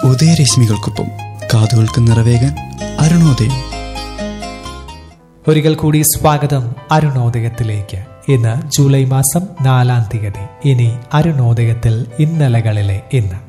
ഉദയരശ്മികൾക്കൊപ്പം കാതുകൾക്ക് നിറവേകാൻ അരുണോദയം ഒരിക്കൽ കൂടി സ്വാഗതം അരുണോദയത്തിലേക്ക് ഇന്ന് ജൂലൈ മാസം നാലാം തീയതി ഇനി അരുണോദയത്തിൽ ഇന്നലകളിലെ ഇന്ന്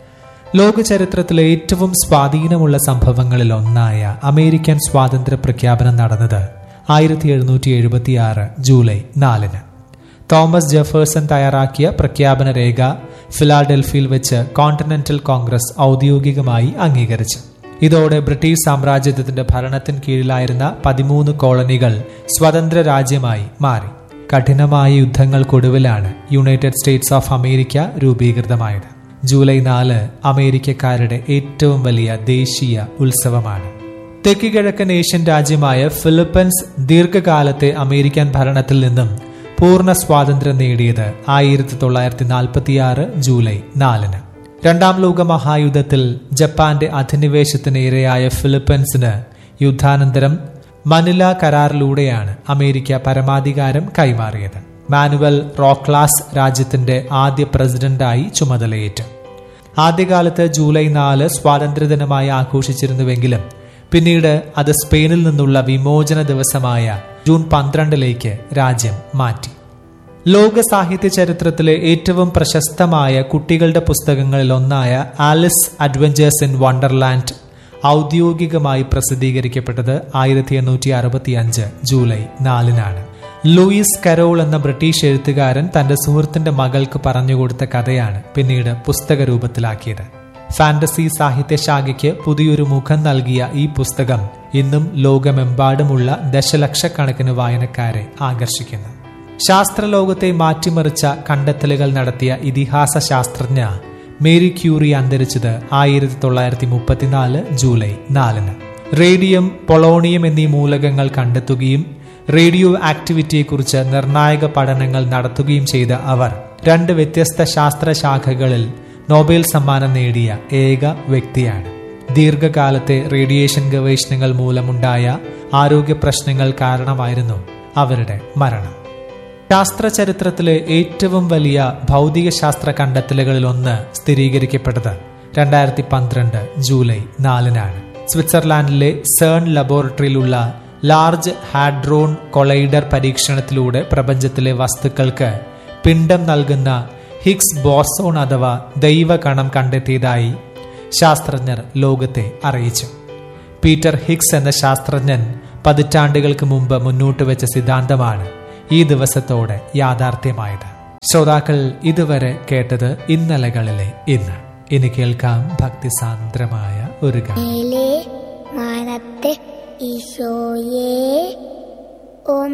ലോക ചരിത്രത്തിലെ ഏറ്റവും സ്വാധീനമുള്ള സംഭവങ്ങളിൽ ഒന്നായ അമേരിക്കൻ സ്വാതന്ത്ര്യ പ്രഖ്യാപനം നടന്നത് ആയിരത്തി എഴുന്നൂറ്റി എഴുപത്തി ആറ് ജൂലൈ നാലിന് തോമസ് ജെഫേഴ്സൺ തയ്യാറാക്കിയ പ്രഖ്യാപന രേഖ ഫിലാഡൽഫിയിൽ വെച്ച് കോണ്ടിനെന്റൽ കോൺഗ്രസ് ഔദ്യോഗികമായി അംഗീകരിച്ചു ഇതോടെ ബ്രിട്ടീഷ് സാമ്രാജ്യത്തിന്റെ ഭരണത്തിന് കീഴിലായിരുന്ന പതിമൂന്ന് കോളനികൾ സ്വതന്ത്ര രാജ്യമായി മാറി കഠിനമായ യുദ്ധങ്ങൾക്കൊടുവിലാണ് യുണൈറ്റഡ് സ്റ്റേറ്റ്സ് ഓഫ് അമേരിക്ക രൂപീകൃതമായത് ജൂലൈ നാല് അമേരിക്കക്കാരുടെ ഏറ്റവും വലിയ ദേശീയ ഉത്സവമാണ് തെക്ക് കിഴക്കൻ ഏഷ്യൻ രാജ്യമായ ഫിലിപ്പീൻസ് ദീർഘകാലത്തെ അമേരിക്കൻ ഭരണത്തിൽ നിന്നും പൂർണ്ണ സ്വാതന്ത്ര്യം നേടിയത് ആയിരത്തി തൊള്ളായിരത്തി നാൽപ്പത്തിയാറ് ജൂലൈ നാലിന് രണ്ടാം ലോക മഹായുദ്ധത്തിൽ ജപ്പാന്റെ അധിനിവേശത്തിന് ഇരയായ ഫിലിപ്പീൻസിന് യുദ്ധാനന്തരം മനില കരാറിലൂടെയാണ് അമേരിക്ക പരമാധികാരം കൈമാറിയത് മാനുവൽ റോക്ലാസ് രാജ്യത്തിന്റെ ആദ്യ പ്രസിഡന്റായി ചുമതലയേറ്റു ആദ്യകാലത്ത് ജൂലൈ നാല് സ്വാതന്ത്ര്യദിനമായി ആഘോഷിച്ചിരുന്നുവെങ്കിലും പിന്നീട് അത് സ്പെയിനിൽ നിന്നുള്ള വിമോചന ദിവസമായ ജൂൺ പന്ത്രണ്ടിലേക്ക് രാജ്യം മാറ്റി ലോക സാഹിത്യ ചരിത്രത്തിലെ ഏറ്റവും പ്രശസ്തമായ കുട്ടികളുടെ പുസ്തകങ്ങളിൽ ഒന്നായ ആലിസ് അഡ്വഞ്ചേഴ്സ് ഇൻ വണ്ടർലാൻഡ് ഔദ്യോഗികമായി പ്രസിദ്ധീകരിക്കപ്പെട്ടത് ആയിരത്തി എണ്ണൂറ്റി അറുപത്തി അഞ്ച് ജൂലൈ നാലിനാണ് ലൂയിസ് കരോൾ എന്ന ബ്രിട്ടീഷ് എഴുത്തുകാരൻ തന്റെ സുഹൃത്തിന്റെ മകൾക്ക് പറഞ്ഞുകൊടുത്ത കഥയാണ് പിന്നീട് പുസ്തക രൂപത്തിലാക്കിയത് ഫാന്റസി സാഹിത്യ ശാഖയ്ക്ക് പുതിയൊരു മുഖം നൽകിയ ഈ പുസ്തകം ഇന്നും ലോകമെമ്പാടുമുള്ള ദശലക്ഷക്കണക്കിന് വായനക്കാരെ ആകർഷിക്കുന്നു ശാസ്ത്രലോകത്തെ മാറ്റിമറിച്ച കണ്ടെത്തലുകൾ നടത്തിയ ഇതിഹാസ ശാസ്ത്രജ്ഞ മേരി ക്യൂറി അന്തരിച്ചത് ആയിരത്തി തൊള്ളായിരത്തി മുപ്പത്തിനാല് ജൂലൈ നാലിന് റേഡിയം പൊളോണിയം എന്നീ മൂലകങ്ങൾ കണ്ടെത്തുകയും റേഡിയോ ആക്ടിവിറ്റിയെക്കുറിച്ച് നിർണായക പഠനങ്ങൾ നടത്തുകയും ചെയ്ത അവർ രണ്ട് വ്യത്യസ്ത ശാസ്ത്രശാഖകളിൽ നോബൽ സമ്മാനം നേടിയ ഏക വ്യക്തിയാണ് ദീർഘകാലത്തെ റേഡിയേഷൻ ഗവേഷണങ്ങൾ മൂലമുണ്ടായ ആരോഗ്യ പ്രശ്നങ്ങൾ കാരണമായിരുന്നു അവരുടെ മരണം ശാസ്ത്ര ചരിത്രത്തിലെ ഏറ്റവും വലിയ ഭൗതിക ശാസ്ത്ര കണ്ടെത്തലുകളിൽ ഒന്ന് സ്ഥിരീകരിക്കപ്പെട്ടത് രണ്ടായിരത്തി പന്ത്രണ്ട് ജൂലൈ നാലിനാണ് സ്വിറ്റ്സർലാൻഡിലെ സേൺ ലബോറട്ടറിയിലുള്ള ലാർജ് ഹാഡ്രോൺ കൊളൈഡർ പരീക്ഷണത്തിലൂടെ പ്രപഞ്ചത്തിലെ വസ്തുക്കൾക്ക് പിണ്ഡം നൽകുന്ന ഹിഗ്സ് ബോസോൺ അഥവാ ദൈവകണം കണ്ടെത്തിയതായി ശാസ്ത്രജ്ഞർ ലോകത്തെ അറിയിച്ചു പീറ്റർ ഹിഗ്സ് എന്ന ശാസ്ത്രജ്ഞൻ പതിറ്റാണ്ടുകൾക്ക് മുമ്പ് മുന്നോട്ട് വെച്ച സിദ്ധാന്തമാണ് ഈ ദിവസത്തോടെ യാഥാർത്ഥ്യമായത് ശ്രോതാക്കൾ ഇതുവരെ കേട്ടത് ഇന്നലകളിലെ ഇന്ന് ഇനി കേൾക്കാം ഭക്തിസാന്ദ്രമായ ഒരു ഗാനം മേലെ മാനത്തെ ഈശോയെ ഓം